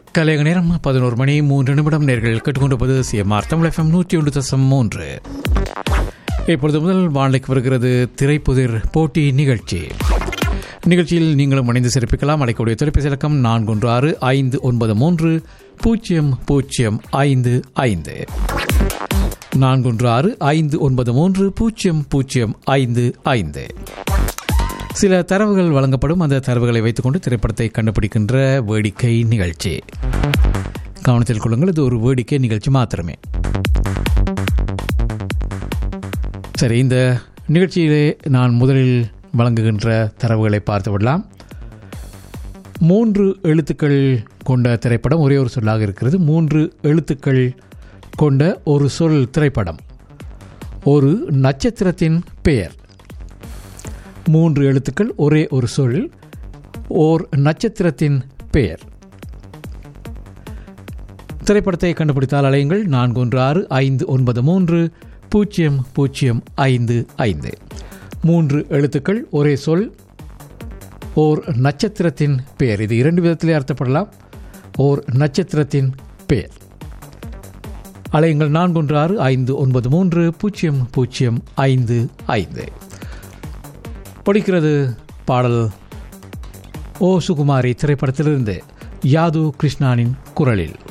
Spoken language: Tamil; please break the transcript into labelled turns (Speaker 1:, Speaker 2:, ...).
Speaker 1: கலையக நேரம் பதினோரு மணி மூன்று நிமிடம் நேர்கள் கேட்டுக்கொண்டிருப்பது சிஎம்ஆர் தமிழ் எஃப்எம் நூற்றி ஒன்று தசம் மூன்று இப்பொழுது முதல் வானிலைக்கு வருகிறது திரைப்புதிர் போட்டி நிகழ்ச்சி நிகழ்ச்சியில் நீங்களும் இணைந்து சிறப்பிக்கலாம் அழைக்கக்கூடிய தொலைபேசி இலக்கம் நான்கு ஒன்று ஆறு ஐந்து ஒன்பது மூன்று பூஜ்ஜியம் பூஜ்ஜியம் ஐந்து ஐந்து நான்கு ஒன்று ஆறு ஐந்து ஒன்பது மூன்று பூஜ்ஜியம் பூஜ்ஜியம் ஐந்து ஐந்து சில தரவுகள் வழங்கப்படும் அந்த தரவுகளை வைத்துக்கொண்டு திரைப்படத்தை கண்டுபிடிக்கின்ற வேடிக்கை நிகழ்ச்சி கவனத்தில் கொள்ளுங்கள் இது ஒரு வேடிக்கை நிகழ்ச்சி மாத்திரமே சரி இந்த நிகழ்ச்சியிலே நான் முதலில் வழங்குகின்ற தரவுகளை பார்த்து விடலாம் மூன்று எழுத்துக்கள் கொண்ட திரைப்படம் ஒரே ஒரு சொல்லாக இருக்கிறது மூன்று எழுத்துக்கள் கொண்ட ஒரு சொல் திரைப்படம் ஒரு நட்சத்திரத்தின் பெயர் மூன்று எழுத்துக்கள் ஒரே ஒரு சொல் ஓர் நட்சத்திரத்தின் பெயர் திரைப்படத்தை கண்டுபிடித்தால் அலையுங்கள் நான்கு ஒன்று ஆறு ஐந்து ஒன்பது மூன்று பூஜ்ஜியம் பூஜ்ஜியம் ஐந்து ஐந்து மூன்று எழுத்துக்கள் ஒரே சொல் ஓர் நட்சத்திரத்தின் பெயர் இது இரண்டு விதத்திலே அர்த்தப்படலாம் ஓர் நட்சத்திரத்தின் பெயர் அலையுங்கள் நான்கு ஒன்று ஆறு ஐந்து ஒன்பது மூன்று பூஜ்ஜியம் பூஜ்ஜியம் ஐந்து ஐந்து ஒழிக்கிறது பாடல் ஓ சுகுமாரி திரைப்படத்திலிருந்து யாது கிருஷ்ணானின் குரலில்